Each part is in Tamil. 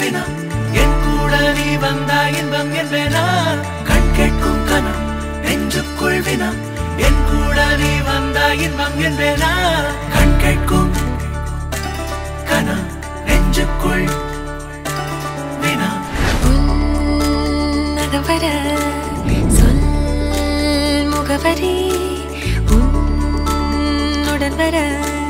வினம் என் கூட நீ வந்தா இன்பம் என்பேனா கண் கேட்கும் கனம் நெஞ்சுக்குள் வினம் என் கூட நீ வந்தா இன்பம் என்பேனா கண் கேட்கும் கனம் நெஞ்சுக்குள் வினம் உன்னகவர சொல் முகவரி உன்னுடன் வர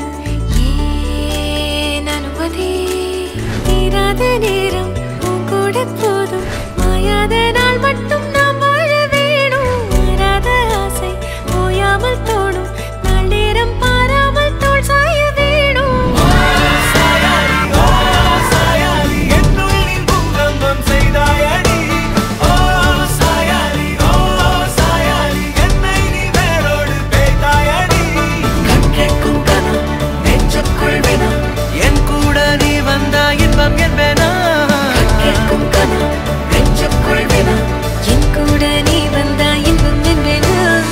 ஏன் அனுமதி தீராத நேரம் உன் கூட போதும் மாயாத நாள் மட்டும் நாம் வாழ வேணும் மாறாத ஆசை ஓயாமல் தோணும் நாள் நேரம் பாராமல் தோல் சாய வேணும் சாயாரி ஓ சாயாரி என்னுள்ளில் பூகம்பம் செய்தாயடி ஓ சாயாரி ஓ சாயாரி என்னை நீ வேரோடு பேய்த்தாயடி கண் கேட்கும் கனம் நெஞ்சுக்குள் வினம் என் கூட நீ வந்தா இன்பம் என்பேனா கண் கேட்கும் கனம் நெஞ்சுக்குள் வினம் என் கூட நீ வந்தா இன்பம் என்பேனா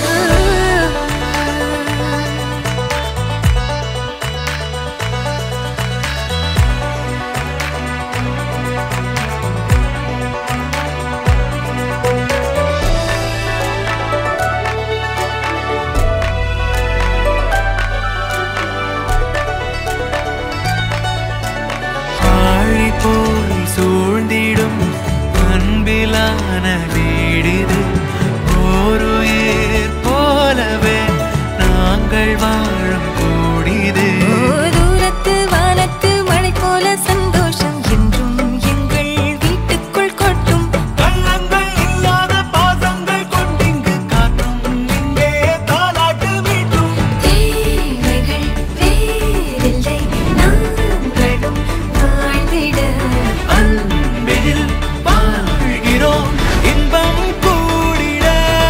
ஆழி போல் சூழ்ந்திடும் அன்பிலான வீடிது ஓருயிர் போலவே நாங்கள் வாழும் கூடிது ஓ தூரத்து வானத்து மழை போல சந்தோஷம் என்றும் எங்கள் வீட்டுக்குள் கொட்டும் கள்ளங்கள் இல்லாத பாசங்கள் கொண்டிங்கு காட்டும் இங்கே தாலாட்டு மீட்டும் தேவைகள் வேறில்லை நாங்களும் வாழ்ந்திட அன்பில் வாழ்கிறோம் இன்பம் கூடிட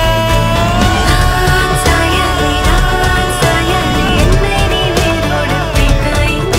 நான் சாயலே நான் சாயலே என்னை நீ வேரோடு பிரித்தாய்ந்தே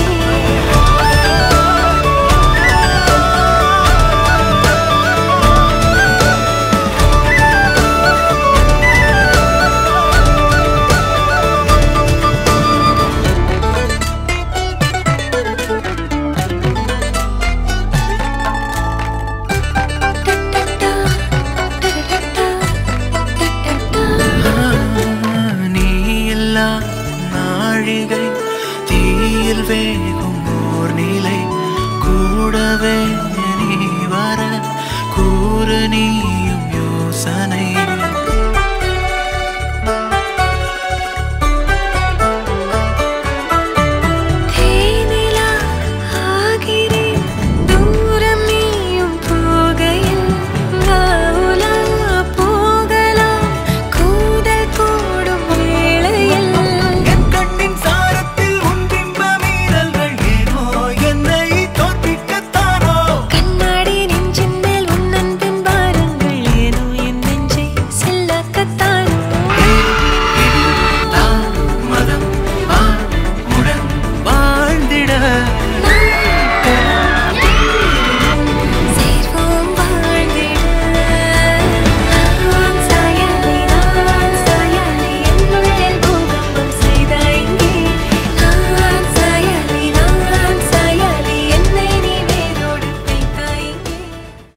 நீ எல்லா நாழிகை தீயில் வேகும் ஓர் நிலை கூடவே நீ வர கூறு நீயும் யோசனை